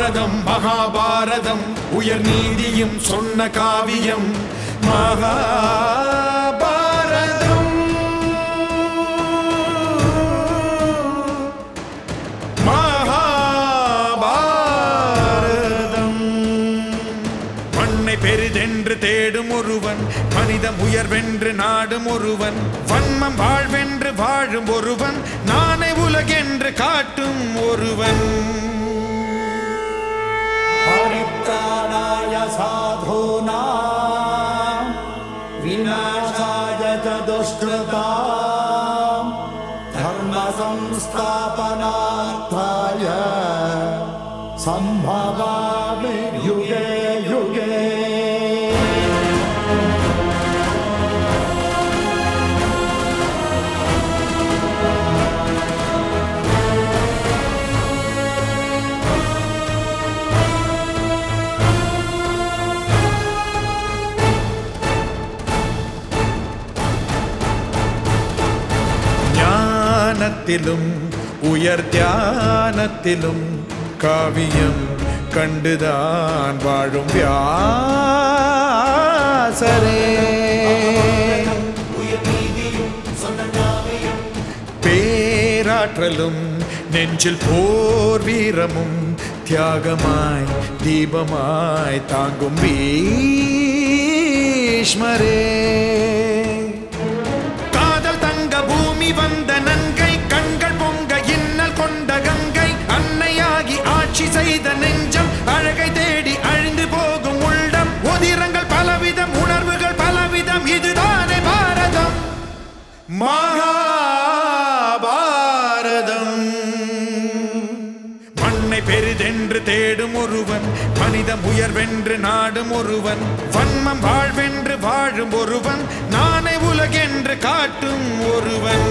பாரதம் மகாபாரதம் உயர் நீதியும் சொன்ன காவியம் மகாபாரதம் மகாபாரதம் மண்ணை பெரிதென்று தேடும் ஒருவன் மனிதம் உயர்வென்று நாடும் ஒருவன் வன்மம் வாழ்வென்று வாழும் ஒருவன் நானே உலகென்று காட்டும் ஒருவன் परित्राणाय साधूनां विनाशाय च दुष्कृतां धर्मसंस्थापनार्थाय सम्भवामि युगे युगे ஞானத்திலும் உயர் தியானத்திலும் காவியம் கண்டுதான் வாழும் வியாசரே பேராற்றலும் நெஞ்சில் போர் வீரமும் தியாகமாய் தீபமாய் தாங்கும் பீஷ்மரே காதல் தங்க பூமி வந்த நங்கை கண்கள் பொங்க இன்னல் கொண்ட கங்கை அன்னையாகி ஆட்சி செய்த நெஞ்சம் அழகை தேடி அழிந்து போகும் உள்ளம் உதிரங்கள் பலவிதம் உணர்வுகள் பலவிதம் இதுதானே பாரதம் மகாபாரதம் மண்ணை பெரிதென்று தேடும் ஒருவன் மனிதம் உயர்வென்று நாடும் ஒருவன் வன்மம் வாழ்வென்று வாழும் ஒருவன் நானே உலகென்று காட்டும் ஒருவன்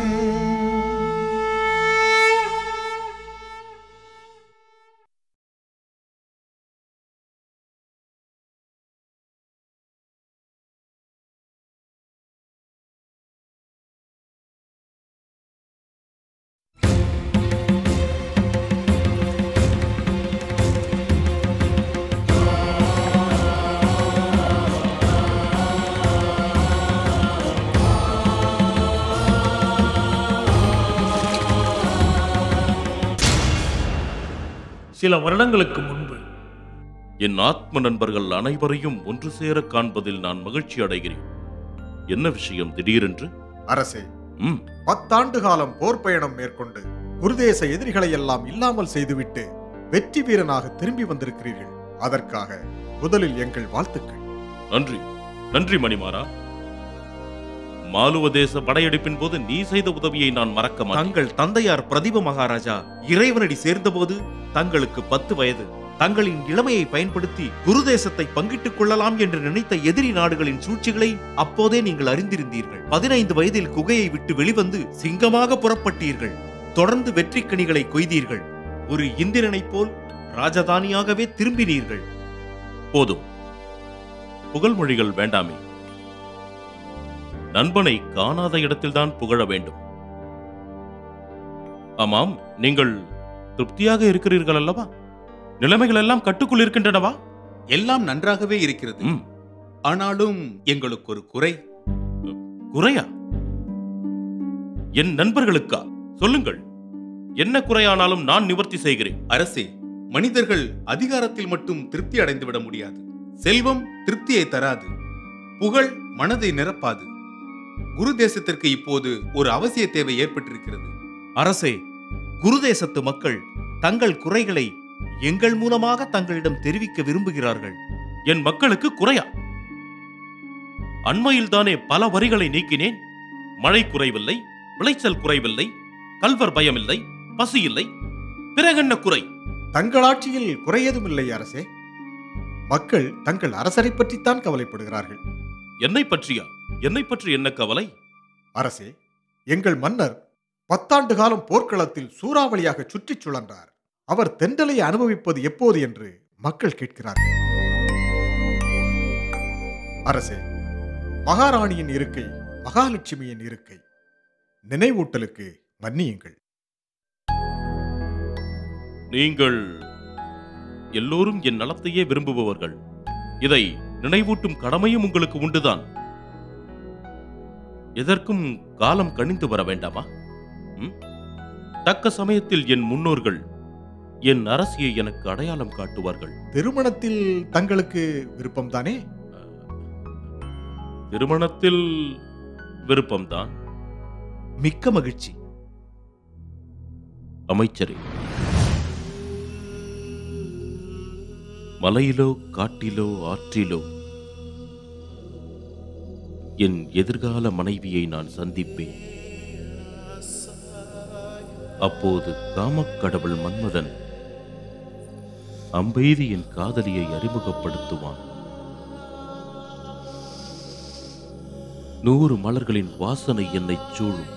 சில வருடங்களுக்கு முன்பு என் ஆத்ம நண்பர்கள் அனைவரையும் ஒன்று சேர காண்பதில் நான் மகிழ்ச்சி அடைகிறேன் என்ன விஷயம் திடீரென்று அரசே ம் பத்தாண்டு காலம் போர் பயணம் மேற்கொண்டு குருதேச எதிரிகளை எல்லாம் இல்லாமல் செய்துவிட்டு வெற்றி வீரனாக திரும்பி வந்திருக்கிறீர்கள் அதற்காக முதலில் எங்கள் வாழ்த்துக்கள் நன்றி நன்றி மணிமாறா மாலுவ தேச படையெடுப்பின் போது நீ செய்த உதவியை நான் மறக்க மாட்டேன் தங்கள் தந்தையார் பிரதிப மகாராஜா இறைவனடி சேர்ந்தபோது தங்களுக்கு பத்து வயது தங்களின் இளமையை பயன்படுத்தி குருதேசத்தை பங்கிட்டுக் கொள்ளலாம் என்று நினைத்த எதிரி நாடுகளின் சூழ்ச்சிகளை அப்போதே நீங்கள் அறிந்திருந்தீர்கள் பதினைந்து வயதில் குகையை விட்டு வெளிவந்து சிங்கமாக புறப்பட்டீர்கள் தொடர்ந்து வெற்றிக் கனிகளை கொய்தீர்கள் ஒரு இந்திரனைப் போல் ராஜதானியாகவே திரும்பினீர்கள் போதும் புகழ்மொழிகள் வேண்டாமே நண்பனை காணாத இடத்தில்தான் புகழ வேண்டும் ஆமாம் நீங்கள் திருப்தியாக இருக்கிறீர்கள் அல்லவா நிலைமைகள் எல்லாம் கட்டுக்குள் இருக்கின்றனவா எல்லாம் நன்றாகவே இருக்கிறது ம் ஆனாலும் எங்களுக்கு ஒரு குறை குறையா என் நண்பர்களுக்கா சொல்லுங்கள் என்ன குறையானாலும் நான் நிவர்த்தி செய்கிறேன் அரசே மனிதர்கள் அதிகாரத்தில் மட்டும் திருப்தி அடைந்து விட முடியாது செல்வம் திருப்தியை தராது புகழ் மனதை நிரப்பாது குரு தேசத்திற்கு இப்போது ஒரு அவசிய தேவை ஏற்பட்டிருக்கிறது அரசே குருதேசத்து மக்கள் தங்கள் குறைகளை எங்கள் மூலமாக தங்களிடம் தெரிவிக்க விரும்புகிறார்கள் என் மக்களுக்கு குறையா அண்மையில் தானே பல வரிகளை நீக்கினேன் மழை குறைவில்லை விளைச்சல் குறைவில்லை கல்வர் பயமில்லை பசி இல்லை பிறகென்ன குறை தங்கள் ஆட்சியில் குறையதும் இல்லை அரசே மக்கள் தங்கள் அரசரை பற்றித்தான் கவலைப்படுகிறார்கள் என்னை பற்றியா என்னை பற்றி என்ன கவலை அரசே எங்கள் மன்னர் பத்தாண்டு காலம் போர்க்களத்தில் சூறாவளியாக சுற்றிச் சுழன்றார் அவர் தென்றலை அனுபவிப்பது எப்போது என்று மக்கள் கேட்கிறார்கள் அரசே மகாராணியின் இருக்கை மகாலட்சுமியின் இருக்கை நினைவூட்டலுக்கு மன்னியுங்கள் நீங்கள் எல்லோரும் என் நலத்தையே விரும்புபவர்கள் இதை நினைவூட்டும் கடமையும் உங்களுக்கு உண்டுதான் எதற்கும் காலம் கணிந்து வர வேண்டாமா ம்? தக்க சமயத்தில் என் முன்னோர்கள் என் அரசியை எனக்கு அடையாளம் காட்டுவார்கள் திருமணத்தில் தங்களுக்கு விருப்பம்தானே திருமணத்தில் விருப்பம்தான் மிக்க மகிழ்ச்சி அமைச்சரே மலையிலோ காட்டிலோ ஆற்றிலோ என் எதிர்கால மனைவியை நான் சந்திப்பேன் அப்போது காமக்கடவுள் மன்மதன் அம்பெய்தி என் காதலியை அறிமுகப்படுத்துவான் நூறு மலர்களின் வாசனை என்னைச் சூழும்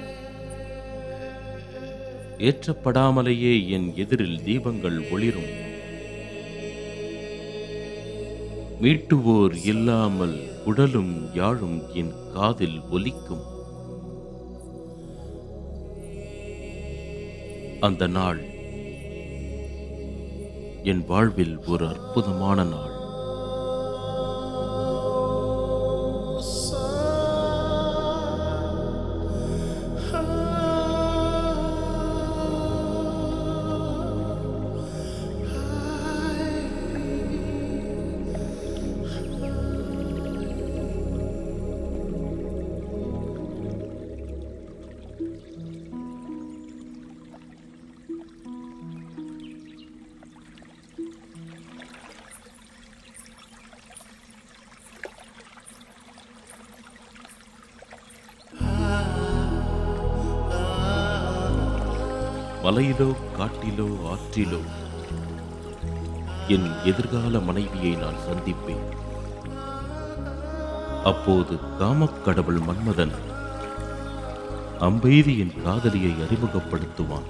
ஏற்றப்படாமலேயே என் எதிரில் தீபங்கள் ஒளிரும் மீட்டுவோர் இல்லாமல் உடலும் யாழும் என் காதில் ஒலிக்கும் அந்த நாள் என் வாழ்வில் ஒரு அற்புதமான நாள் மலையிலோ காட்டிலோ ஆற்றிலோ என் எதிர்கால மனைவியை நான் சந்திப்பேன் அப்போது காமக்கடவுள் மன்மதன் அம்பெய்தி என் காதலியை அறிமுகப்படுத்துவான்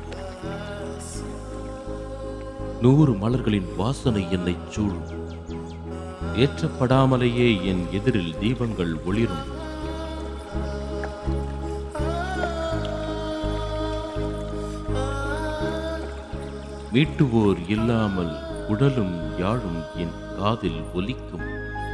நூறு மலர்களின் வாசனை என்னைச் சூழும் ஏற்றப்படாமலேயே என் எதிரில் தீபங்கள் ஒளிரும் மீட்டுவோர் இல்லாமல் உடலும் யாழும் என் காதில் ஒலிக்கும்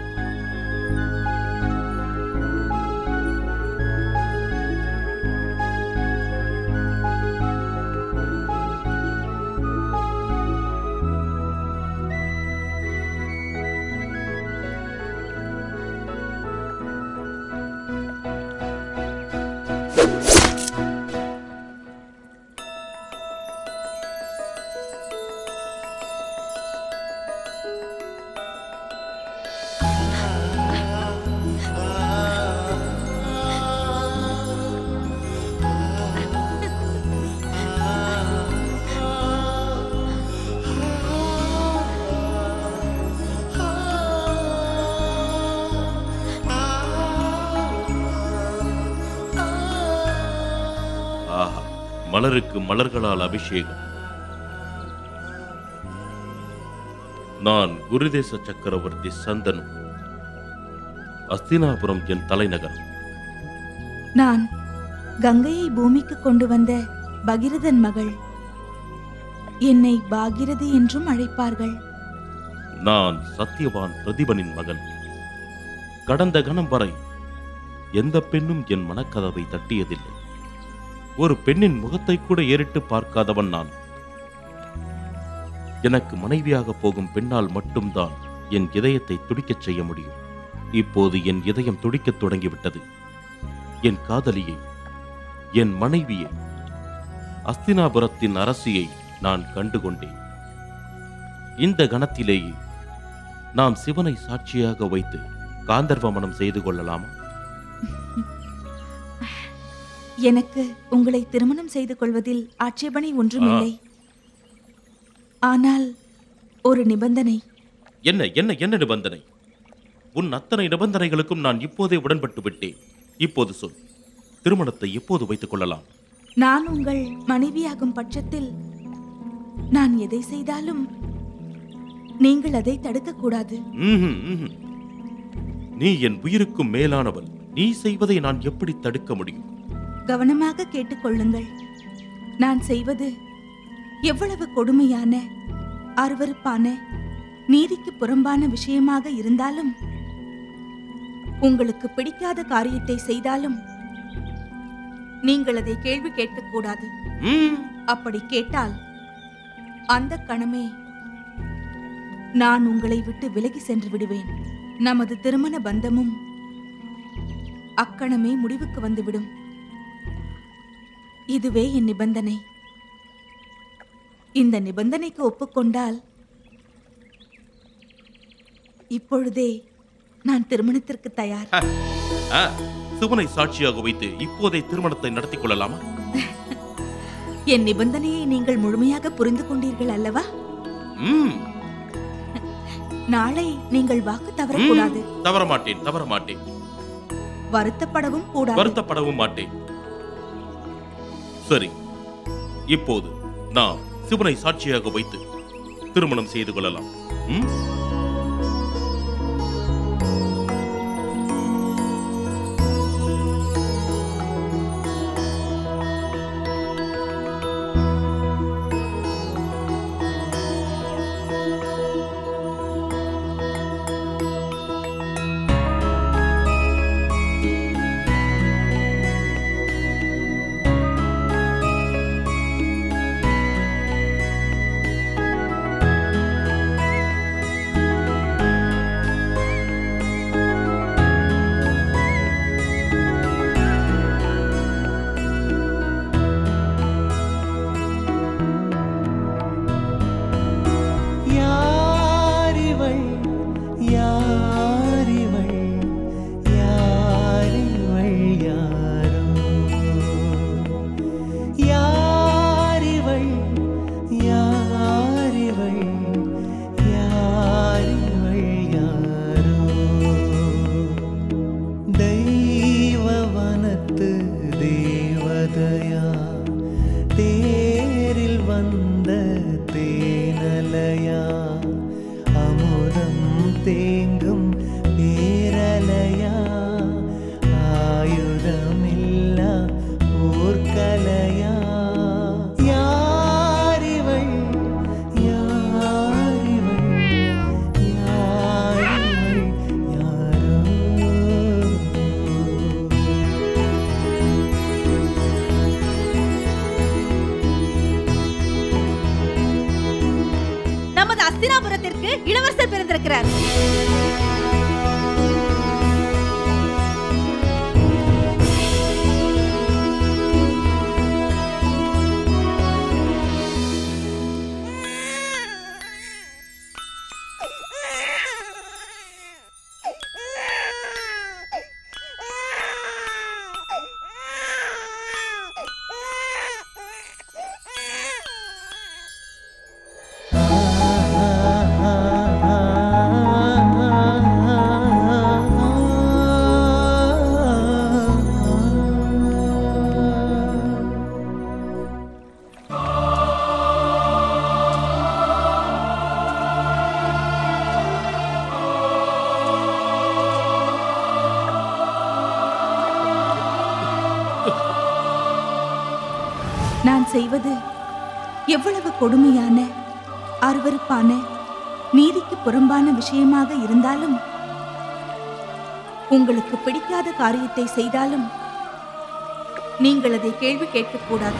ஆஹா மலருக்கு மலர்களால் அபிஷேகம் நான் குருதேச சக்கரவர்த்தி சந்தனு அஸ்தினாபுரம் என் தலைநகரம் நான் கங்கையை பூமிக்கு கொண்டு வந்த பகிரதன் மகள் என்னை பாகிரதி என்றும் அழைப்பார்கள் நான் சத்தியவான் பிரதிபனின் மகன் கடந்த கணம் வரை எந்த பெண்ணும் என் மனக்கதவை தட்டியதில்லை ஒரு பெண்ணின் முகத்தை கூட ஏறிட்டு பார்க்காதவன் நான் எனக்கு மனைவியாக போகும் பெண்ணால் மட்டும்தான் என் இதயத்தை துடிக்கச் செய்ய முடியும் இப்போது என் இதயம் துடிக்கத் தொடங்கிவிட்டது என் காதலியை என் மனைவியை அஸ்தினாபுரத்தின் அரசியை நான் கண்டுகொண்டேன் இந்த கணத்திலேயே நாம் சிவனை சாட்சியாக வைத்து காந்தர்வ மனம் செய்து கொள்ளலாமா எனக்கு உங்களை திருமணம் செய்து கொள்வதில் ஆட்சேபனை ஒன்றுமில்லை ஆனால் ஒரு நிபந்தனை என்ன என்ன என்ன நிபந்தனை உன் அத்தனை நிபந்தனைகளுக்கும் நான் இப்போதே உடன்பட்டு விட்டேன் இப்போது சொல் திருமணத்தை எப்போது வைத்துக் கொள்ளலாம் நான் உங்கள் மனைவியாகும் பட்சத்தில் நான் எதை செய்தாலும் நீங்கள் அதை தடுக்கக்கூடாது ம்ஹும், ம்ஹும். நீ என் உயிருக்கும் மேலானவள் நீ செய்வதை நான் எப்படி தடுக்க முடியும் கவனமாக கேட்டுக்கொள்ளுங்கள் நான் செய்வது எவ்வளவு கொடுமையான அருவருப்பான நீதிக்கு புறம்பான விஷயமாக இருந்தாலும் உங்களுக்கு பிடிக்காத காரியத்தை செய்தாலும் நீங்கள் அதை கேள்வி கேட்கக்கூடாது ம், அப்படி கேட்டால் அந்த கணமே நான் உங்களை விட்டு விலகி சென்று விடுவேன் நமது திருமண பந்தமும் அக்கணமே முடிவுக்கு வந்துவிடும் இதுவே என் நிபந்தனை இந்த நிபந்தனைக்கு ஒப்புக்கொண்டால் இப்பொழுதே நான் திருமணத்திற்கு தயார் ஆ, சிவனை சாட்சியாக வைத்து இப்போதே திருமணத்தை நடத்திக் கொள்ளலாமா என் நிபந்தனையை நீங்கள் முழுமையாக புரிந்து கொண்டீர்கள் அல்லவா ம், நாளை நீங்கள் வாக்கு ம், தவறக்கூடாது தவற மாட்டேன் தவற மாட்டேன் வருத்தப்படவும் கூடாது வருத்தப்படவும் மாட்டேன் சரி இப்போது நாம் சிவனை சாட்சியாக வைத்து திருமணம் செய்து கொள்ளலாம் ம்? யாரிவள் யாரிவள் யாரிவள் யாரோ யாரிவள் யாரிவள் யாரிவள் யாரோ தெய்வவனத்து தேவதையா தேரில் வந்த தேனலையா அமுதம் தேங்கும் பேரலையா ஆயுதமில்லா போர்க்கலையா யாரிவள் யாரிவள் யாரிவள் யாரோ நமது அஸ்தினாபுரத்திற்கு இளவரசர் பிறந்திருக்கிறார் நான் செய்வது எவ்வளவு கொடுமையான அருவருப்பான நீதிக்கு புறம்பான விஷயமாக இருந்தாலும் உங்களுக்கு பிடிக்காத காரியத்தை செய்தாலும் நீங்கள் அதை கேள்வி கேட்கக்கூடாது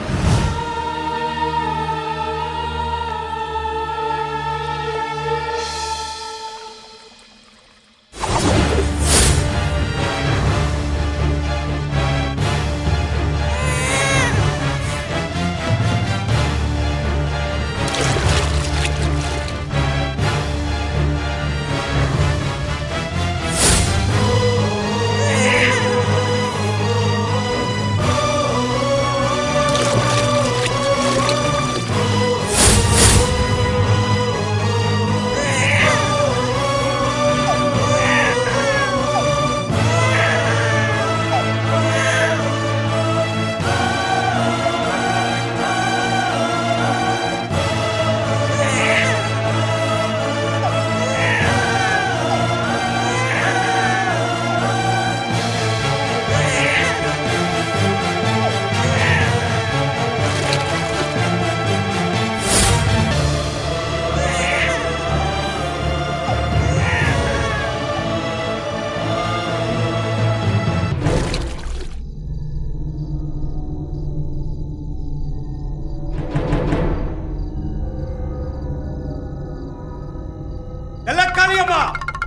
ஆ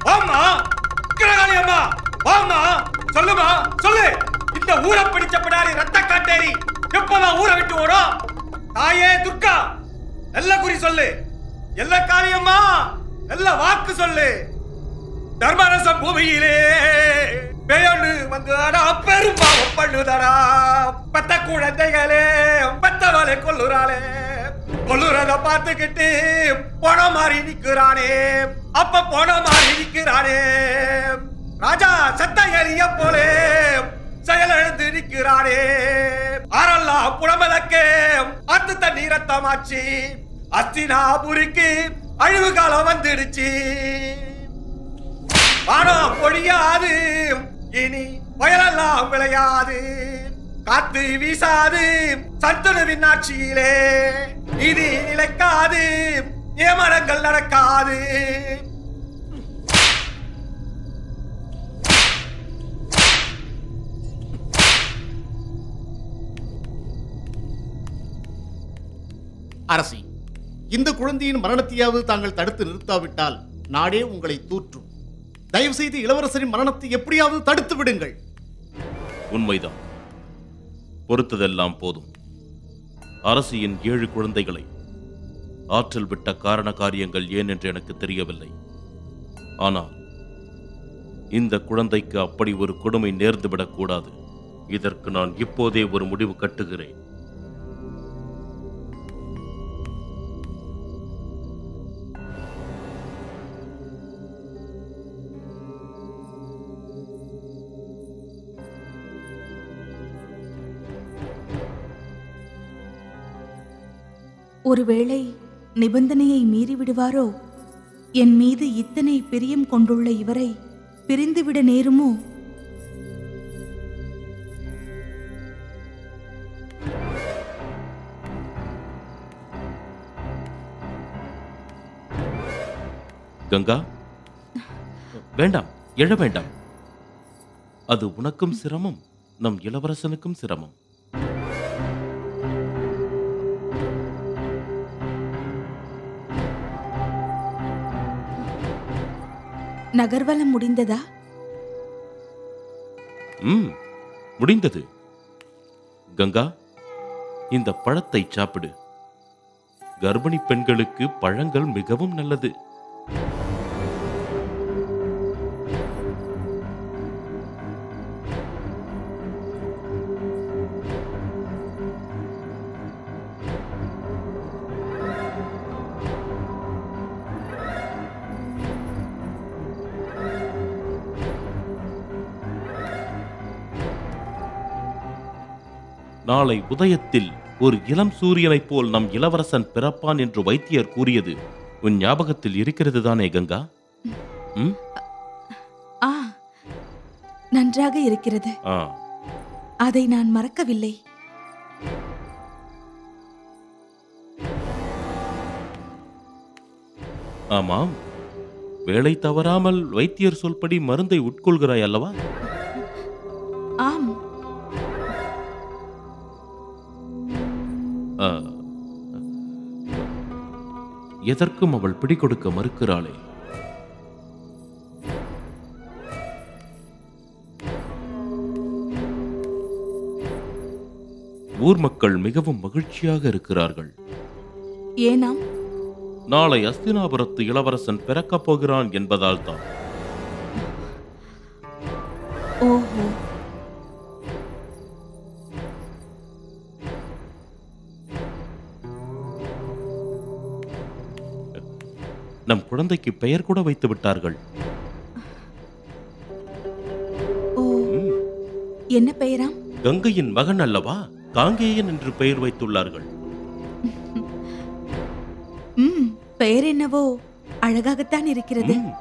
ஆமா கிரகாளி அம்மா ஆமா சொல்லுமா சொல்லு இந்த ஊரை பிடிச்ச பிடாரி ரத்த காட்டேரி எப்பதான் ஊரை விட்டு ஓடும் தாயே துர்கா நல்ல குறி சொல்லு எல்லா காளியம்மா நல்ல வாக்கு சொல்லு தர்மரசம் பூமியிலே பெயொன்று வந்தடா பெரும்பாவம் பண்ணுதடா பத்த குழந்தைகளே பத்தவளை கொல்லுறாளே கொல்லுறத பார்த்துக்கிட்டு போன மாதிரி நிக்கிறானே அப்ப போன மாதிரி நிக்கிறானே ராஜா சத்த எலிய போலே செயலெழுந்து நிற்கிறானே ஆரெல்லாம் புலமலக்கே அத்து தண்ணி ரத்தமாச்சு அஸ்தினாபுரிக்கு அழிவு காலம் வந்துடுச்சு வானம் பொழியாது இனி புயலெல்லாம் விளையாது காத்து வீசாது சத்துணுவின் ஆட்சியிலே நீதி நிலைக்காது நியமனங்கள் நடக்காது அரசி இந்த குழந்தையின் மரணத்தையாவது தாங்கள் தடுத்து நிறுத்தாவிட்டால் நாடே உங்களை தூற்றும் தயவு செய்து இளவரசரின் மரணத்தை எப்படியாவது தடுத்து விடுங்கள் உண்மைதான் பொறுத்ததெல்லாம் போதும் அரசியின் ஏழு குழந்தைகளை ஆற்றல் விட்ட காரண காரியங்கள் ஏன் என்று எனக்கு தெரியவில்லை ஆனால் இந்த குழந்தைக்கு அப்படி ஒரு கொடுமை நேர்ந்துவிடக் கூடாது இதற்கு நான் இப்போதே ஒரு முடிவு கட்டுகிறேன் ஒருவேளை நிபந்தனையை மீறி விடுவாரோ என் மீது இத்தனை பிரியம் கொண்டுள்ள இவரை பிரிந்துவிட நேருமோ கங்கா வேண்டாம் எழ வேண்டாம் அது உனக்கும் சிரமம் நம் இளவரசனுக்கும் சிரமம் நகர்வலம் முடிந்ததா ம் முடிந்தது கங்கா இந்த பழத்தை சாப்பிடு கர்ப்பிணி பெண்களுக்கு பழங்கள் மிகவும் நல்லது நாளை உதயத்தில் ஒரு இளம் சூரியனைப் போல் நம் இளவரசன் பிறப்பான் என்று வைத்தியர் கூறியது உன் ஞாபகத்தில் இருக்கிறது தானே கங்கா ம் ஆ நன்றாக இருக்கிறது ஆ அதை நான் மறக்கவில்லை ஆமாம் வேலை தவறாமல் வைத்தியர் சொல்படி மருந்தை உட்கொள்கிறாய் அல்லவா ஆம் ஆ. எதற்கும் அவள் பிடிகொடுக்க மறுக்கிறாளே ஊர் மக்கள் மிகவும் மகிழ்ச்சியாக இருக்கிறார்கள் ஏனாம் நாளை அஸ்தினாபுரத்து இளவரசன் பிறக்கப் போகிறான் என்பதால் தான் ஓஹோ நம் குழந்தைக்கு பெயர் கூட வைத்து விட்டார்கள் ஓ என்ன பெயராம் கங்கையின் மகன் அல்லவா காங்கேயன் என்று பெயர் வைத்துள்ளார்கள் ம் பெயர் என்னவோ அழகாகத்தான் இருக்கிறது ம்.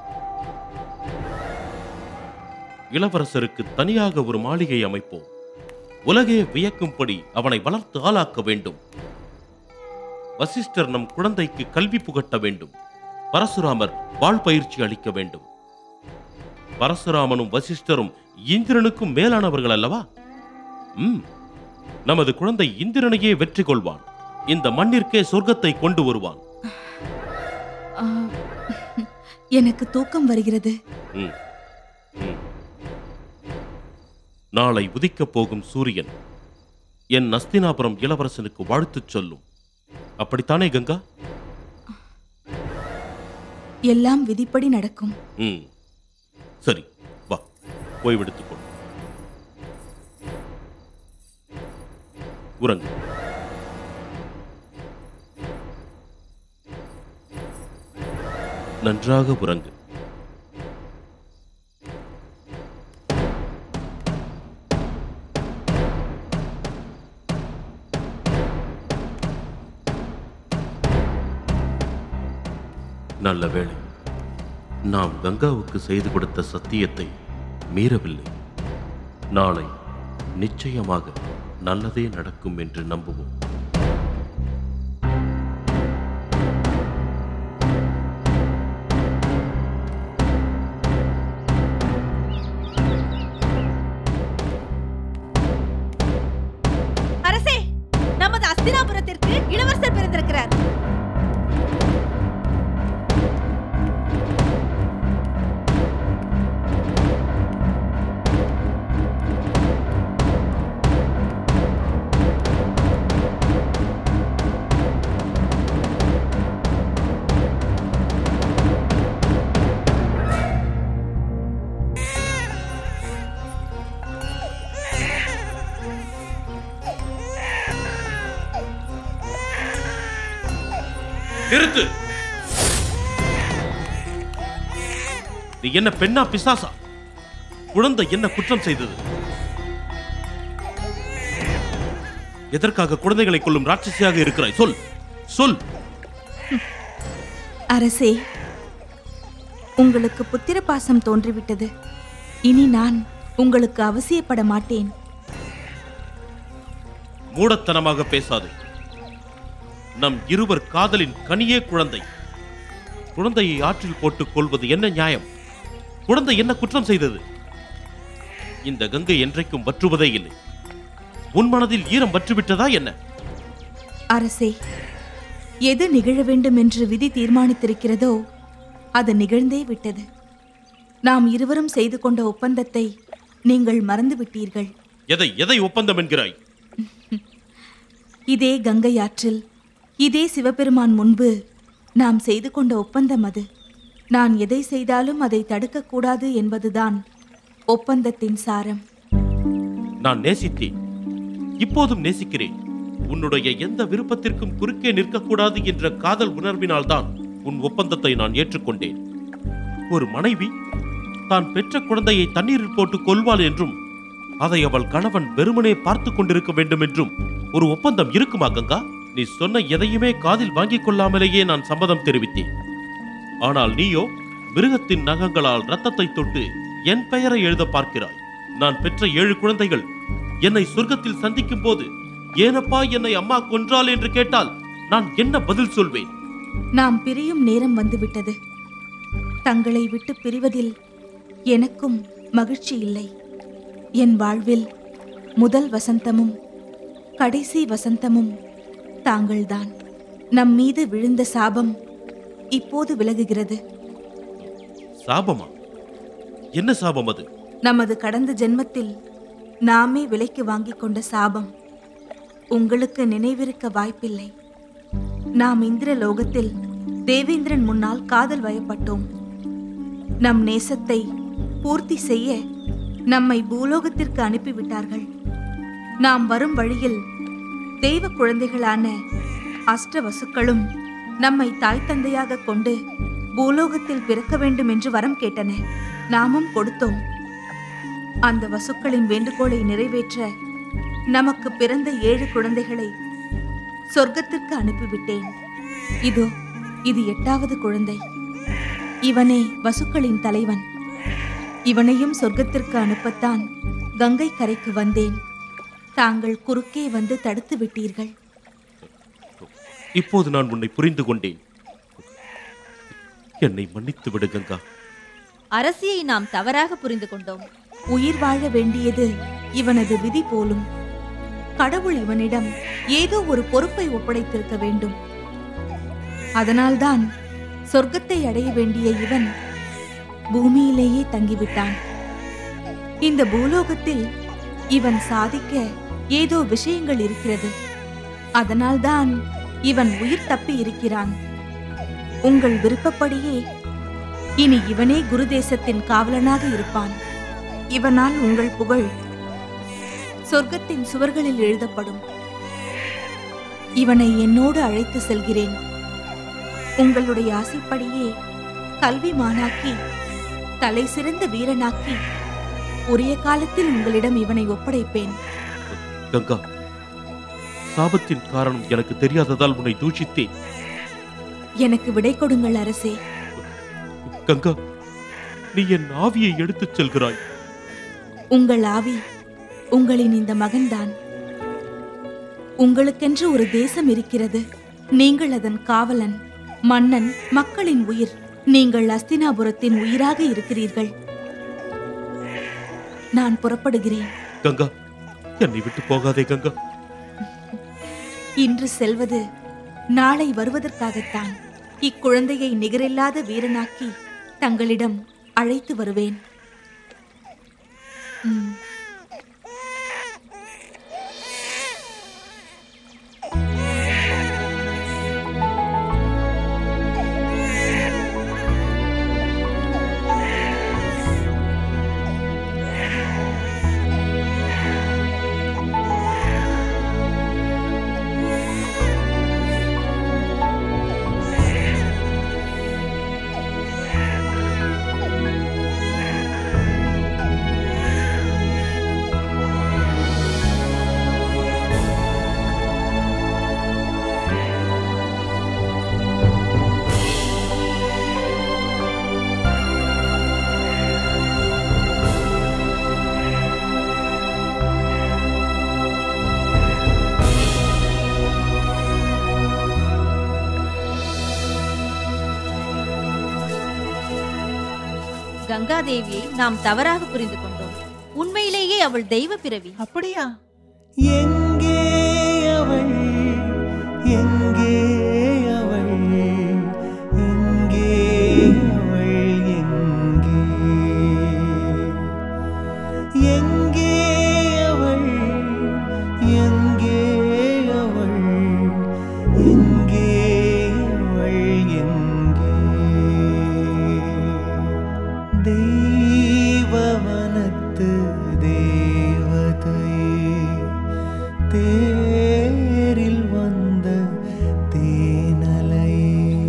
இளவரசருக்கு தனியாக ஒரு மாளிகை அமைப்போம் உலகே வியக்கும்படி அவனை வளர்த்து ஆளாக்க வேண்டும் வசிஷ்டர் நம் குழந்தைக்கு கல்வி புகட்ட வேண்டும் பரசுராமர் வாழ் பயிற்சி அளிக்க வேண்டும் பரசுராமனும் வசிஷ்டரும் இந்திரனுக்கும் மேலானவர்கள் அல்லவா ம் நமது குழந்தை இந்திரனையே வெற்றி கொள்வான் இந்த மண்ணிற்கே சொர்க்கத்தை கொண்டு வருவான் ஆ, எனக்கு தூக்கம் வருகிறது ம், ம். நாளை உதிக்கப் போகும் சூரியன் என் நஸ்தினாபுரம் இளவரசனுக்கு வாழ்த்துச் சொல்லும் அப்படித்தானே கங்கா எல்லாம் விதிப்படி நடக்கும் ம் சரி வா ஓய்வெடுத்துக்கொள் உறங்கு நன்றாக உறங்கு நல்ல வேளை நாம் கங்காவுக்கு செய்து கொடுத்த சத்தியத்தை மீறவில்லை நாளை நிச்சயமாக நல்லதே நடக்கும் என்று நம்புவோம் அரசே நமது அஸ்தினாபுரத்திற்கு இளவரசர் பிறந்திருக்கிறார் நிறுத்து நீ என்ன பெண்ணா பிசாசா குழந்தை என்ன குற்றம் செய்தது எதற்காக குழந்தைகளை கொல்லும் ராட்சசியாக இருக்கிறாய் சொல் சொல் அரசே உங்களுக்கு புத்திர பாசம் தோன்றிவிட்டது இனி நான் உங்களுக்கு அவசியப்பட மாட்டேன் மூடத்தனமாக பேசாதே நம் இருவர் காதலின் கனியே குழந்தை குழந்தையை ஆற்றில் போட்டுக் கொள்வது என்ன நியாயம் குழந்தை என்ன குற்றம் செய்தது இந்த கங்கை என்றைக்கும் வற்றுவதே இல்லை உன் மனதில் ஈரம் வற்றுவிட்டதா என்ன அரசே எது நிகழ வேண்டும் என்று விதி தீர்மானித்திருக்கிறதோ அது நிகழ்ந்தே விட்டது நாம் இருவரும் செய்து கொண்ட ஒப்பந்தத்தை நீங்கள் மறந்துவிட்டீர்கள் எதை எதை ஒப்பந்தம் என்கிறாய் இதே கங்கை ஆற்றில் இதே சிவபெருமான் முன்பு நாம் செய்து கொண்ட ஒப்பந்தம் அது நான் எதை செய்தாலும் அதை தடுக்கக்கூடாது என்பதுதான் ஒப்பந்தத்தின் சாரம் நான் நேசித்தேன் இப்போதும் நேசிக்கிறேன் உன்னுடைய எந்த விருப்பத்திற்கும் குறுக்கே நிற்கக்கூடாது என்ற காதல் உணர்வினால்தான் உன் ஒப்பந்தத்தை நான் ஏற்றுக்கொண்டேன் ஒரு மனைவி தான் பெற்ற குழந்தையை தண்ணீரில் போட்டு கொல்வாள் என்றும் அதை அவள் கணவன் வெறுமனே பார்த்து கொண்டிருக்க வேண்டும் என்றும் ஒரு ஒப்பந்தம் இருக்குமா கங்கா நீ சொன்ன எதையுமே காதில் வாங்கிக் கொள்ளாமலேயே நான் சம்மதம் தெரிவித்தேன் ஆனால் நீயோ மிருகத்தின் நகங்களால் ரத்தத்தை தொட்டு என் பெயரை எழுத பார்க்கிறாய் நான் பெற்ற ஏழு குழந்தைகள் என்னை சொர்க்கத்தில் சந்திக்கும் போது ஏனப்பா என்னை அம்மா கொன்றாள் என்று கேட்டால் நான் என்ன பதில் சொல்வேன் நாம் பிரியும் நேரம் வந்துவிட்டது தங்களை விட்டு பிரிவதில் எனக்கும் மகிழ்ச்சி இல்லை என் வாழ்வில் முதல் வசந்தமும் கடைசி வசந்தமும் தாங்கள்தான் நம் மீது விழுந்த சாபம் இப்போது விலகுகிறது சாபமா என்ன சாபம் அது நமது கடந்த ஜென்மத்தில் நாமே விலைக்கு வாங்கிக் கொண்ட சாபம் உங்களுக்கு நினைவிருக்க வாய்ப்பில்லை நாம் இந்திர லோகத்தில் தேவேந்திரன் முன்னால் காதல் வயப்பட்டோம் நம் நேசத்தை பூர்த்தி செய்ய நம்மை பூலோகத்திற்கு அனுப்பிவிட்டார்கள் நாம் வரும் வழியில் தெய்வ குழந்தைகளான அஷ்டவசுக்களும் நம்மை தாய் தந்தையாக கொண்டு பூலோகத்தில் பிறக்க வேண்டும் என்று வரம் கேட்டன நாமும் கொடுத்தோம் அந்த வசுக்களின் வேண்டுகோளை நிறைவேற்ற நமக்கு பிறந்த ஏழு குழந்தைகளை சொர்க்கத்திற்கு அனுப்பிவிட்டேன் இதோ இது எட்டாவது குழந்தை இவனே வசுக்களின் தலைவன் இவனையும் சொர்க்கத்திற்கு அனுப்பத்தான் கங்கை கரைக்கு வந்தேன் தாங்கள் குறுக்கே வந்து தடுத்து விட்டீர்கள் இப்போது நான் உன்னை புரிந்து கொண்டேன் என்னை மன்னித்து விடு கங்கா அரசியை நாம் தவறாக புரிந்து கொண்டோம் உயிர் வாழ வேண்டியது இவனது விதி போலும் கடவுள் இவனிடம் ஏதோ ஒரு பொறுப்பை ஒப்படைத்திருக்க வேண்டும் அதனால்தான் சொர்க்கத்தை அடைய வேண்டிய இவன் பூமியிலேயே தங்கிவிட்டான் இந்த பூலோகத்தில் இவன் சாதிக்க ஏதோ விஷயங்கள் இருக்கிறது அதனால்தான் இவன் உயிர் தப்பி இருக்கிறான் உங்கள் விருப்பப்படியே இனி இவனே குருதேசத்தின் காவலனாக இருப்பான் இவனால் உங்கள் புகழ் சொர்க்கத்தின் சுவர்களில் எழுதப்படும் இவனை என்னோடு அழைத்து செல்கிறேன் உங்களுடைய ஆசைப்படியே கல்வி மானாக்கி தலை சிறந்த வீரனாக்கி உரிய காலத்தில் உங்களிடம் இவனை ஒப்படைப்பேன் கங்கா சாபத்தின் காரணம் எனக்கு தெரியாததால் உன்னை தூஷித்தேன் எனக்கு விடை கொடுங்கள் அரசே கங்கா நீ என் ஆவியை எடுத்துச் செல்கிறாய் உங்கள் ஆவி உங்களின் இந்த மகன்தான் உங்களுக்கென்று ஒரு தேசம் இருக்கிறது நீங்கள் அதன் காவலன் மன்னன் மக்களின் உயிர் நீங்கள் அஸ்தினாபுரத்தின் உயிராக இருக்கிறீர்கள் நான் புறப்படுகிறேன் கங்கா என்னை விட்டு போகாதே கங்கா இன்று செல்வது நாளை வருவதற்காகத்தான் இக்குழந்தையை நிகரில்லாத வீரனாக்கி தங்களிடம் அழைத்து வருவேன் ம். கங்காதேவியை நாம் தவறாக புரிந்து கொண்டோம் உண்மையிலேயே அவள் தெய்வ பிறவி அப்படியா எங்கே அவள் எங்கே அவள் எங்கே அவள் எங்கே எங்கே அவள் எங்கே அவள் எங்கே அவள் எங்கே தெய்வவனத்து தேவதையே தேரில் வந்த தேனலையே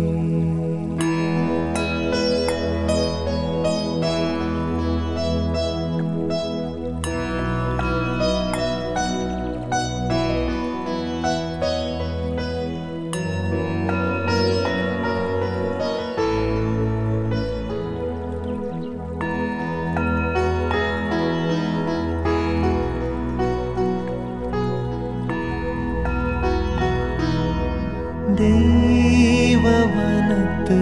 தெய்வவனத்து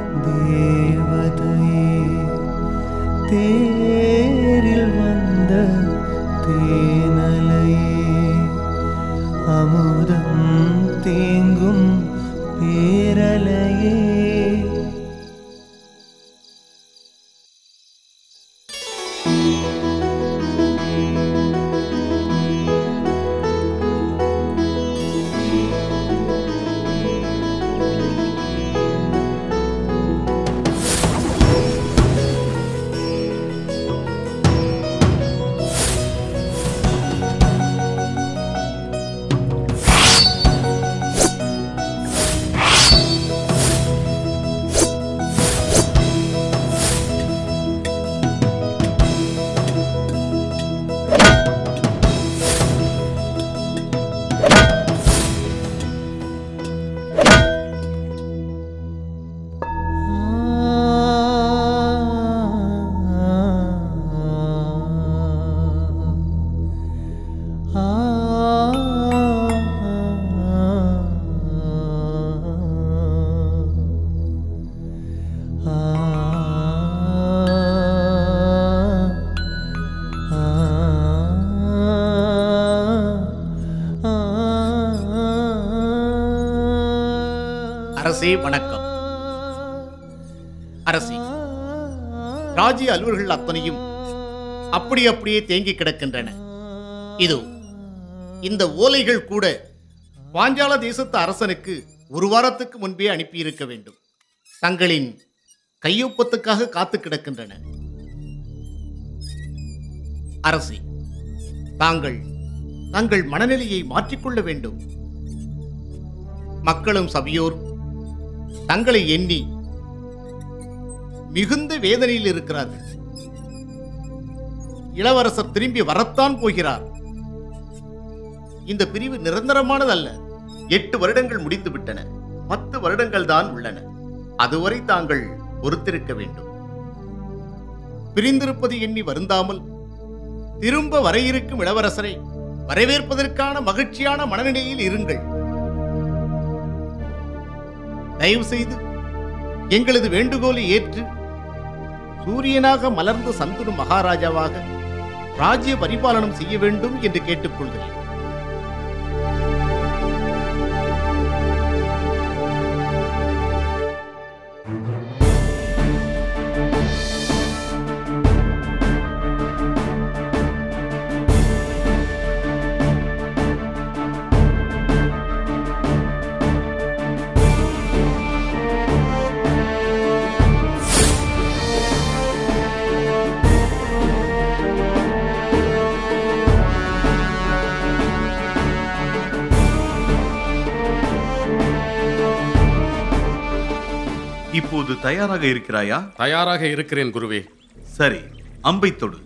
தேவதையே தேரில் வந்த தேனலையே அமுதம் தேங்கும் பேரலையே அரசே வணக்கம் அரசி ராஜ்ய அலுவல்கள் அத்தனையும் அப்படி அப்படியே தேங்கி கிடக்கின்றன இதோ இந்த ஓலைகள் கூட பாஞ்சால தேசத்து அரசனுக்கு ஒரு வாரத்துக்கு முன்பே அனுப்பியிருக்க வேண்டும் தங்களின் கையொப்பத்துக்காக காத்து கிடக்கின்றன அரசே தாங்கள் தங்கள் மனநிலையை மாற்றிக்கொள்ள வேண்டும் மக்களும் சபையோர் தங்களை எண்ணி மிகுந்த வேதனையில் இருக்கிறார்கள் இளவரசர் திரும்பி வரத்தான் போகிறார் இந்த பிரிவு நிரந்தரமானதல்ல எட்டு வருடங்கள் முடிந்து விட்டன பத்து வருடங்கள் தான் உள்ளன அதுவரை தாங்கள் பொறுத்திருக்க வேண்டும் பிரிந்திருப்பது எண்ணி வருந்தாமல் திரும்ப வர இருக்கும் இளவரசரை வரவேற்பதற்கான மகிழ்ச்சியான மனநிலையில் இருங்கள் தயவு செய்து எங்களது வேண்டுகோளை ஏற்று சூரியனாக மலர்ந்த சந்துரு மகாராஜாவாக ராஜ்ய பரிபாலனம் செய்ய வேண்டும் என்று கேட்டுக்கொள்கிறேன் இப்போது தயாராக இருக்கிறாயா தயாராக இருக்கிறேன் குருவே சரி அம்பை தொடு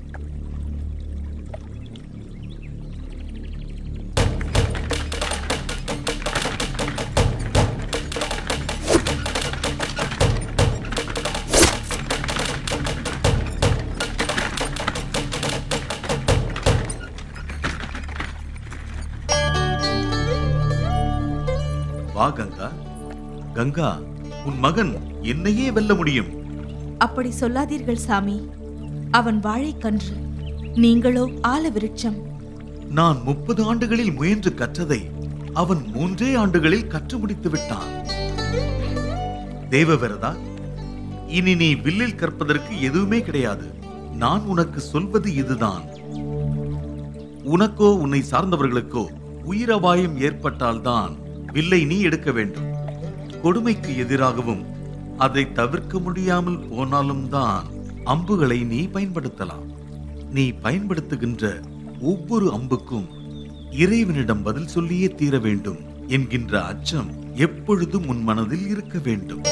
வா கங்கா கங்கா உன் மகன் என்னையே வெல்ல முடியும் அப்படி சொல்லாதீர்கள் சாமி அவன் வாழைக்கன்று நீங்களோ ஆல விருட்சம் நான் முப்பது ஆண்டுகளில் முயன்று கற்றதை அவன் மூன்றே ஆண்டுகளில் கற்று முடித்து விட்டான் தேவவிரதா இனி நீ வில்லில் கற்பதற்கு எதுவுமே கிடையாது நான் உனக்கு சொல்வது இதுதான் உனக்கோ உன்னை சார்ந்தவர்களுக்கோ உயிரபாயம் ஏற்பட்டால்தான் வில்லை நீ எடுக்க வேண்டும் கொடுமைக்கு எதிராகவும் அதை தவிர்க்க முடியாமல் போனாலும் தான் அம்புகளை நீ பயன்படுத்தலாம் நீ பயன்படுத்துகின்ற ஒவ்வொரு அம்புக்கும் இறைவனிடம் பதில் சொல்லியே தீர வேண்டும் என்கின்ற அச்சம் எப்பொழுதும் உன் மனதில் இருக்க வேண்டும்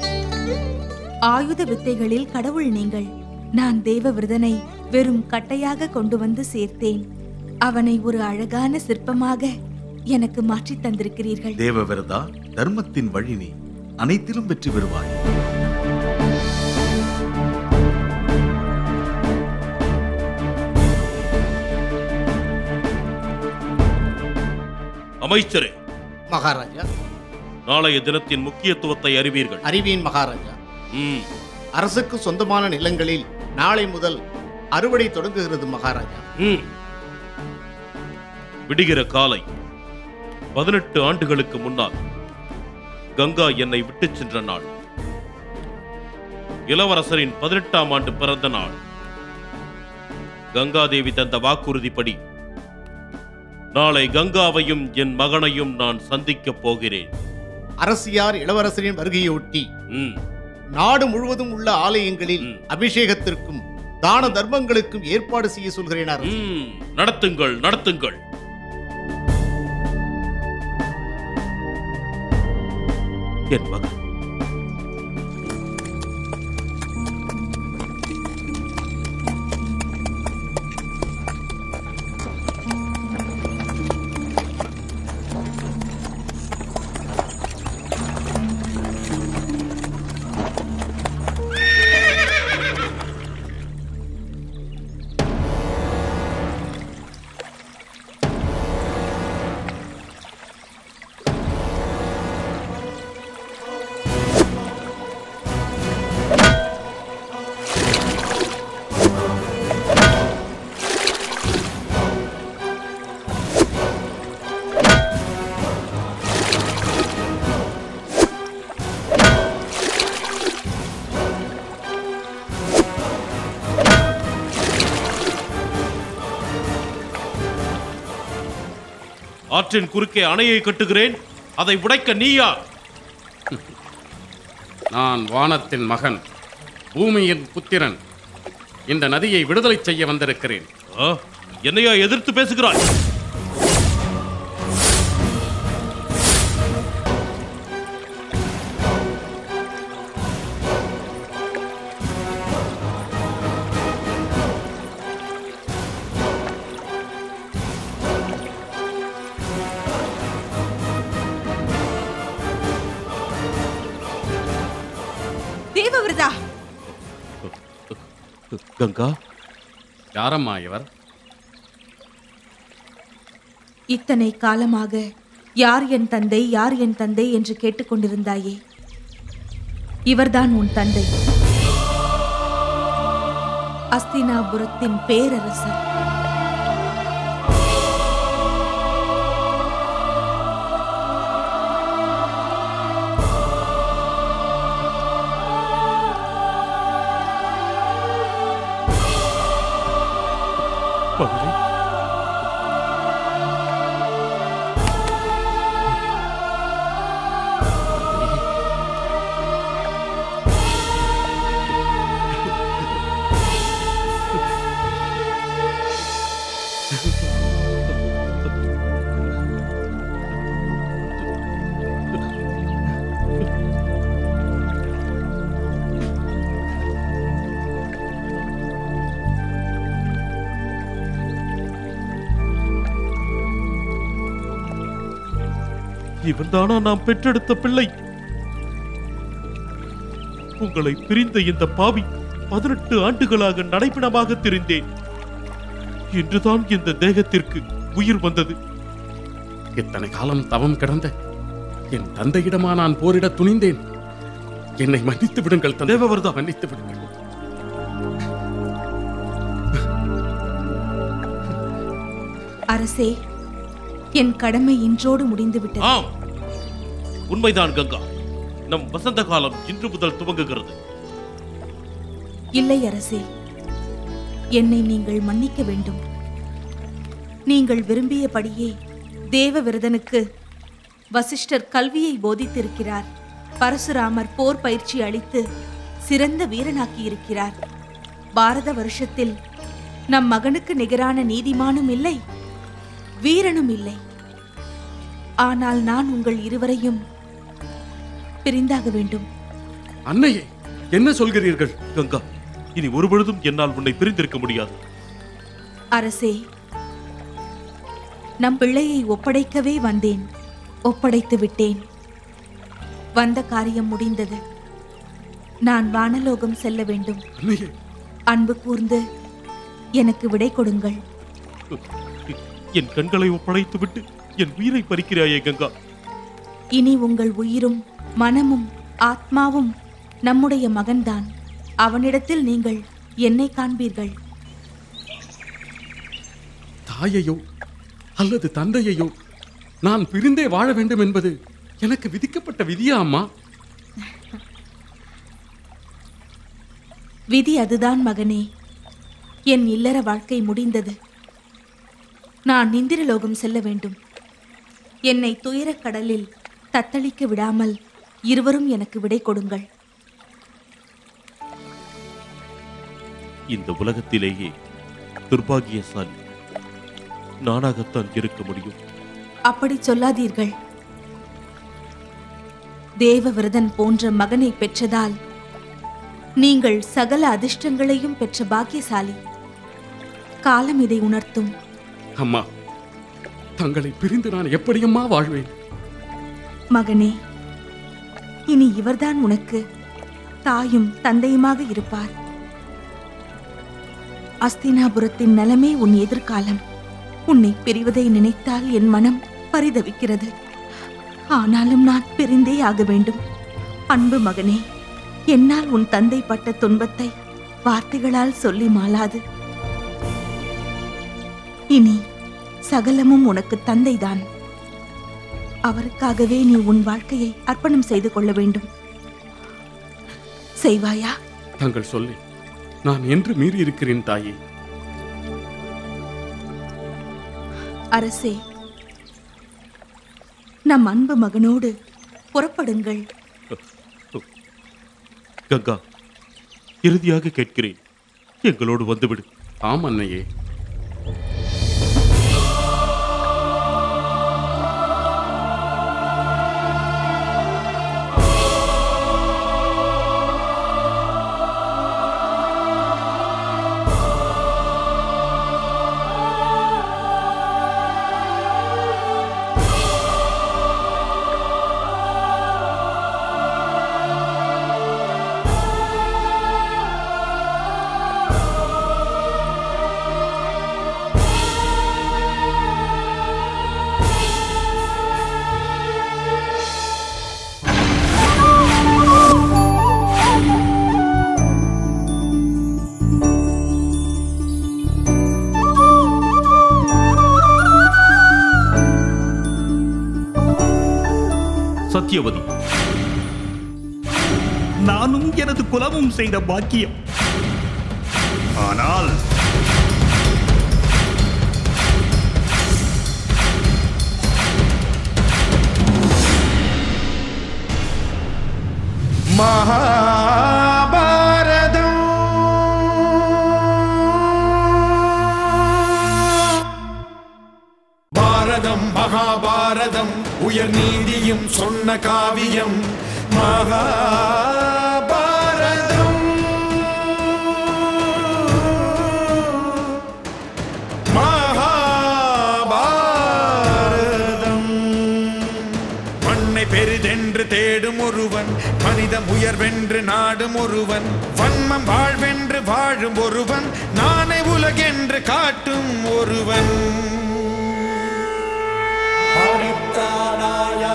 ஆயுத வித்தைகளில் கடவுள் நீங்கள் நான் தேவவிரதனை வெறும் கட்டையாக கொண்டு வந்து சேர்த்தேன் அவனை ஒரு அழகான சிற்பமாக எனக்கு மாற்றித் தந்திருக்கிறீர்கள் தேவவிரதா தர்மத்தின் வழி நீ அனைத்திலும் வெற்றி பெறுவாய் அமைச்சரே மகாராஜா நாளைய தினத்தின் முக்கியத்துவத்தை அறிவீர்கள் அறிவியன் மகாராஜா ம், அரசுக்கு சொந்தமான நிலங்களில் நாளை முதல் அறுவடை தொடங்குகிறது மகாராஜா ம். விடுகிற காலை பதினெட்டு ஆண்டுகளுக்கு முன்னால் கங்கா என்னை விட்டுச் சென்ற நாள் இளவரசரின் பதினெட்டாம் ஆண்டு பிறந்த நாள் கங்காதேவி தந்த வாக்குறுதிப்படி நாளை கங்காவையும் என் மகனையும் நான் சந்திக்கப் போகிறேன் அரசியார் இளவரசரின் வருகையொட்டி ம், நாடு முழுவதும் உள்ள ஆலயங்களில் அபிஷேகத்திற்கும் தான தர்மங்களுக்கும் ஏற்பாடு செய்ய சொல்கிறேன் அரசே. ம், நடத்துங்கள் நடத்துங்கள் என் மகன் ஆற்றின் குறுக்கே அணையை கட்டுகிறேன் அதை உடைக்க நீயா நான் வானத்தின் மகன் பூமியின் புத்திரன் இந்த நதியை விடுதலை செய்ய வந்திருக்கிறேன் ஆ, என்னையா எதிர்த்து பேசுகிறாய் தேவவிரதா கங்கா யாரம்மா இவர் இத்தனை காலமாக யார் என் தந்தை யார் என் தந்தை என்று கேட்டுக்கொண்டிருந்தாயே இவர்தான் உன் தந்தை அஸ்தினாபுரத்தின் பேரரசர் மகளே இவன்தானா நாம் பெற்றெடுத்த பிள்ளை உங்களை பிரிந்த இந்த பாவி பதினெட்டு ஆண்டுகளாக நடைப்பிணமாக திரிந்தேன் இன்றுதான் இந்த தேகத்திற்கு உயிர் வந்தது இத்தனை காலம் தவம் கிடந்த என் தந்தையிடமா நான் போரிட துணிந்தேன் என்னை மன்னித்து விடுங்கள் தந்தை தேவவர்தா மன்னித்து விடுங்கள் அரசே என் கடமை இன்றோடு முடிந்துவிட்டது ஆம் உண்மைதான் கங்கா நம் வசந்த காலம் இன்று முதல் துவங்குகிறது இல்லை அரசே என்னை நீங்கள் மன்னிக்க வேண்டும் நீங்கள் விரும்பியபடியே தேவவிரதனுக்கு வசிஷ்டர் கல்வியை போதித்திருக்கிறார் பரசுராமர் போர் பயிற்சி அளித்து சிறந்த வீரனாக்கி இருக்கிறார் பாரத வருஷத்தில் நம் மகனுக்கு நிகரான நீதிமானும் இல்லை வீரனும் இல்லை ஆனால் நான் உங்கள் இருவரையும் பிரிந்தாக வேண்டும் அன்னையே என்ன சொல்கிறீர்கள் கங்கா இனி ஒருபொழுதும் என்னால் உன்னை பிரிந்திருக்க முடியாது அரசே நம் பிள்ளையை ஒப்படைக்கவே வந்தேன் ஒப்படைத்து விட்டேன் வந்த காரியம் முடிந்தது நான் வானலோகம் செல்ல வேண்டும் அன்னையே அன்பு கூர்ந்து எனக்கு விடை கொடுங்கள் என் கண்களை ஒப்படைத்து விட்டு என் உயிரை பறிக்கிறாயே கங்கா இனி உங்கள் உயிரும் மனமும் ஆத்மாவும் நம்முடைய மகன்தான் அவனிடத்தில் நீங்கள் என்னை காண்பீர்கள் தாயையோ அல்லது தந்தையையோ நான் பிரிந்தே வாழ வேண்டும் என்பது எனக்கு விதிக்கப்பட்ட விதியா அம்மா விதி அதுதான் மகனே என் இல்லற வாழ்க்கை முடிந்தது நான் இந்திரலோகம் செல்ல வேண்டும் என்னை துயரக் கடலில் தத்தளிக்க விடாமல் இருவரும் எனக்கு விடை கொடுங்கள் இந்த உலகத்திலேயே துர்பாகியசாலி நானாகத்தான் இருக்க முடியும் அப்படி சொல்லாதீர்கள் தேவவிரதன் போன்ற மகனை பெற்றதால் நீங்கள் சகல அதிர்ஷ்டங்களையும் பெற்ற பாக்கியசாலி காலம் இதை உணர்த்தும் அம்மா தங்களை பிரிந்து நான் எப்படியம்மா வாழ்வேன் மகனே இனி இவர்தான் உனக்கு தாயும் தந்தையுமாக இருப்பார் அஸ்தினாபுரத்தின் நலமே உன் எதிர்காலம் உன்னை பிரிவதை நினைத்தால் என் மனம் பரிதவிக்கிறது ஆனாலும் நான் பிரிந்தே ஆக வேண்டும் அன்பு மகனே என்னால் உன் தந்தை பட்ட துன்பத்தை வார்த்தைகளால் சொல்லி மாளாது இனி சகலமும் உனக்கு தந்தைதான் அவருக்காகவே நீ உன் வாழ்க்கையை அர்ப்பணம் செய்து கொள்ள வேண்டும் செய்வாயா தங்கள் சொல்லி நான் என்று மீறி இருக்கிறேன் தாயே அரசே நம் அன்பு மகனோடு புறப்படுங்கள் கங்கா இறுதியாக கேட்கிறேன் எங்களோடு வந்துவிடு ஆம் அன்னையே சத்தியவதி நானும் எனது குலமும் செய்த பாக்கியம் ஆனால் மகாபாரதம் பாரதம் மகாபாரதம் உயர் நீதியும் சொன்ன காவியம் மகாபாரதம் மகாபாரதம் மண்ணை பெரிதென்று தேடும் ஒருவன் மனிதம் உயர்வென்று நாடும் ஒருவன் வன்மம் வாழ்வென்று வாழும் ஒருவன் நானே உலகென்று காட்டும் ஒருவன் परित्राणाय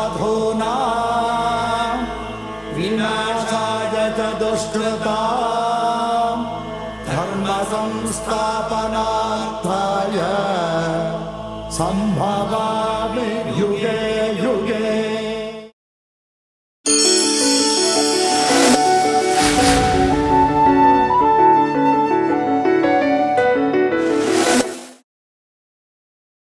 साधूनां विनाशाय च दुष्कृतां धर्मसंस्थापनार्थाय सम्भवामि